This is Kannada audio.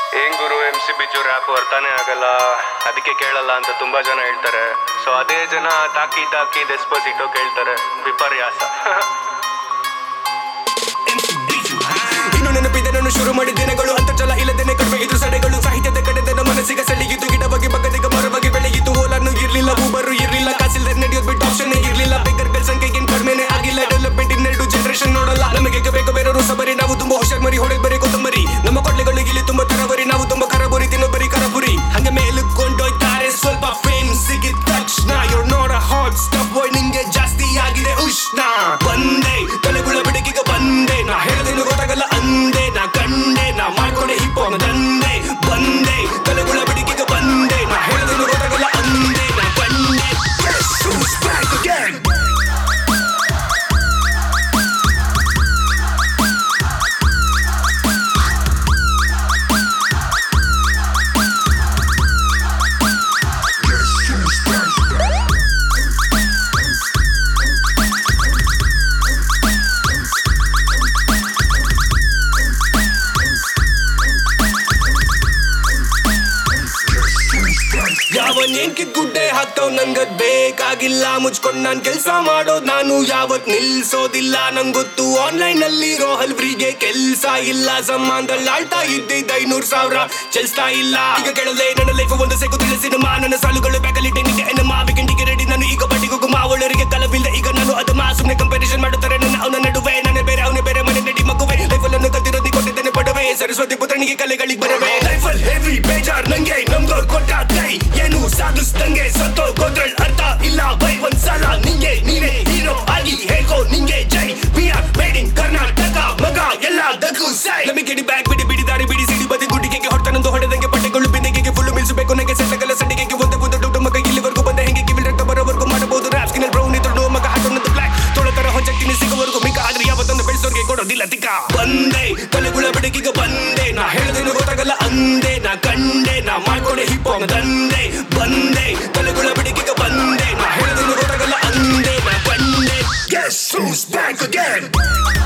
ಏನ್ ಗುರು ಎಂ ಸಿ ಬಿಜು ರ್ಯಾಪ್ ಅರ್ಥನೇ ಆಗಲ್ಲ ಅದಕ್ಕೆ ಕೇಳಲ್ಲ ಅಂತ ತುಂಬಾ ಜನ ಹೇಳ್ತಾರೆ ಸೊ ಅದೇ ಜನ ತಾಕಿ ತಾಕಿ ಡೆಸ್ಪೋಸಿಟೋ ಕೇಳ್ತಾರೆ ವಿಪರ್ಯಾಸ ಇನ್ನು ನೆನಪಿದೆ ನಾನು ಶುರು ಮಾಡಿದ ದಿನಗಳು ಅಂತರ್ಜಲ ಇಲ್ಲದೇನೆ ಕಡಿಮೆ ಇದು ಸಡೆಗಳು ಸಾಹಿತ್ಯದ ಕಡೆದನ ಮನಸ್ಸಿಗೆ ಸೆಳೆಯಿತು ಗಿಡ ಬಗ್ಗೆ ಬಗ್ಗದಿಗ ಮರವಾಗಿ ಬೆಳೆಯಿತು ಓಲನ್ನು ಇರ್ಲಿಲ್ಲ ಊಬರು ಇರ್ಲಿಲ್ಲ ಕಾಸಿಲ್ದೆ ನಡೆಯೋದು ಬಿಟ್ಟು ಆಪ್ಷನ್ ಇರ್ಲಿಲ್ಲ ಬೇಕರ್ಗಳ ಸಂಖ್ಯೆ ಏನ್ ಕಡಿಮೆನೆ ಆಗಿಲ್ಲ ಡೆವಲಪ್ಮೆಂಟ್ ಇನ್ನೆರಡು ಜನರೇಷನ್ ನೋಡಲ್ಲ ನಮಗೆ ಬೇಕು ಬೇರೆ ಸಬರಿ ನಾವು ತುಂಬಾ ಹುಷಾರ್ ಮರಿ ಹೊಡೆದ್ ಬರೀ ಕೊತ್ತಂಬರಿ ನಮ್ಮ ಕೊಡ್ಲೆಗಳು ಇಲ್ಲಿ ತುಂಬಾ ತರಬರಿ ನಾವು ತುಂಬಾ ಕರಬುರಿ ತಿನ್ನೊಬ್ಬರಿ ಕರಬುರಿ ಹಂಗೆ ಮೇಲುಕೊಂಡೋಯ್ತಾರೆ ಸ್ವಲ್ಪ ಫೇಮ್ ಸಿಗಿದ ತಕ್ಷಣ you're not a hot stuff boy ನಿಂಗೆ ಜಾಸ್ತಿ ಆಗಿದೆ ಉಷ್ಣ ಬಂದೆ ತಲೆಗುಳ ಬಿಡಕಿಗ ಬಂದೆ ನಾ ಹೇಳ್ದೇನು ಗೊತ್ತಾಗಲ್ಲ ಅಂದೆ ನಾ ಕಂಡೆ ನಾ ಮಾಡ್ಕೊಂಡೆ ಹಿಪ್ ದಂದೆ ಬಂದೆ ತಲೆಗುಳ ಬಿಡಕಿಗ ಬಂದೆ ನಾ ಹೇಳ್ದೇನು ಗೊತ್ತಾಗಲ್ಲ ಅಂದೆ ನಾ ಕಂಡೆ Guess who's back again? ಯಾವನೇನ್ಕೆ ಗುಡ್ಡೆ ಹಾಕ್ತಾವ್ ನಂಗದ್ ಬೇಕಾಗಿಲ್ಲ ಮುಚ್ಕೊಂಡ್ ನಾನ್ ಕೆಲ್ಸ ಮಾಡೋದ್ ನಾನು ಯಾವತ್ ನಿಲ್ಸೋದಿಲ್ಲ ನಂಗೊತ್ತು ಆನ್ಲೈನ್ ಅಲ್ಲಿ ಇರೋ ಹಲ್ವ್ರಿಗೆ ಕೆಲ್ಸ ಇಲ್ಲ ಸಂಬಂಧದಲ್ಲಿ ಆಳ್ತಾ ಇದ್ದಿದ್ದ ಐನೂರ್ ಸಾವಿರ ಚಲ್ಸ್ತಾ ಇಲ್ಲ ಈಗ ಕೇಳಲೆ ನನ್ನ ಲೈಫ್ ಒಂದು ಸೆಕು ತಿಳಿಸಿ ನಮ್ಮ ನನ್ನ ಸಾಲುಗಳು ಬ್ಯಾಕಲಿಟಿ ನಿಂಗೆ ಎನ್ನ ಮಾವಿಗಂಡಿಗೆ ರೆಡಿ ನಾನು ಈಗ ಬಡ್ಡಿಗೂ ಮಾವಳರಿಗೆ ಕಲವಿಲ್ಲ ಈಗ ನಾನು ಅದು ಮಾ ಸುಮ್ನೆ ಕಂಪಾರಿಸನ್ ಮಾಡುತ್ತಾರೆ ನನ್ನ ಅವನ ನಡುವೆ ನಾನೇ ಬೇರೆ ಅವನೇ ಬೇರೆ ಮನೆ ನಡಿ ಮಗುವೆ ಲೈಫಲ್ಲಿ ಕಲ್ತಿರೋದಿ ಕೊಟ್ಟಿದ್ದೇನೆ ಪಡವೆ ಸರಸ್ವತಿ ಪುತ್ರನಿಗೆ ಕಲೆಗಳಿಗೆ ಬರವೆ ಲೈಫಲ್ ಹೆವಿ ಬೇಜಾರ್ ನಂಗೆ ನಮ್ದೋರ್ ಕೊಟ್ಟ ಕೈ ಏನು ಸಾಧಿಸ್ದಂಗೆ ಸತ್ತೋ ಗೋದ್ರಳ್ ಅರ್ಥ ಇಲ್ಲ ಬೈ ಒಂದ್ಸಲ ನಿಂಗೆ ನೀನೇ ಹೀರೋ ಆಗಿ ಹೇಳ್ಕೋ ನಿಂಗೆ ಜೈ V R made in Karnataka ಮಗ ಎಲ್ಲದಕ್ಕೂ ಸೈ ನಮಗೆ ಗೆಡಿ ಬ್ಯಾಗ್ ಬಿಡಿ ಬಿಡಿ ದಾರಿ ಬಿಡಿ ಸಿಡಿ ಬದಿ ಗುಡಿಗೆಗೆ ಹೊರತನಂದು ಹೊಡೆದಂಗೆ ಬಟ್ಟೆಗಳು ಬಿಂದಿಗೆಗೆ ಫುಲ್ ಮಿಲ್ಸಬೇಕು ನನಗೆ ಸೆಟ್ಟಗಲ ಸಂಡಿಗೆಗೆ ಒಂದು ಒಂದು ದುಡ್ಡು ಮಗ ಇಲ್ಲಿವರೆಗೂ ಬಂದ ಹೆಂಗೆ ಕಿವಿಲ್ ರಕ್ತ ಬರೋವರೆಗೂ ಮಾಡಬಹುದು ರ್ಯಾಪ್ ಸ್ಕಿನಲ್ ಬ್ರೌನ್ ಇದ್ರು ಮಗ ಹಾಟೊಂದು ಬ್ಲಾಕ್ ತೊಳತರ ಹೊಂಚಕ್ಕಿನಿ ಸಿಗುವವರೆಗೂ ಮಿಕ ಆದ್ರೆ ಯಾವತ್ತೊಂದು ಬೆಳೆಸೋರ್ಗೆ ಕೊಡೋದಿಲ್ಲ ತಿಕ್ಕ ಬಂದೆ ತಲೆಗುಳ ಬೆಡಗಿಗ ಬಂದೆ ನಾ ಹೇಳ್ದೇನು ಗೊತ್ತಾಗಲ್ಲ ಅಂದೆ ನಾ ಕಂಡೆ ನಾ ಮಾಡ್ಕೊಂಡೆ ಹಿಪ್ ದಂದೆ ಬಂದೆ ತಲೆಗುಳ ಬೆಡಗಿಗ ಬಂದೆ ನಾ ಹೇಳ್ದೇನು ಗೊತ್ತಾಗಲ್ಲ ಅಂದೆ ನಾ ಕಂಡೆ Guess who's back again?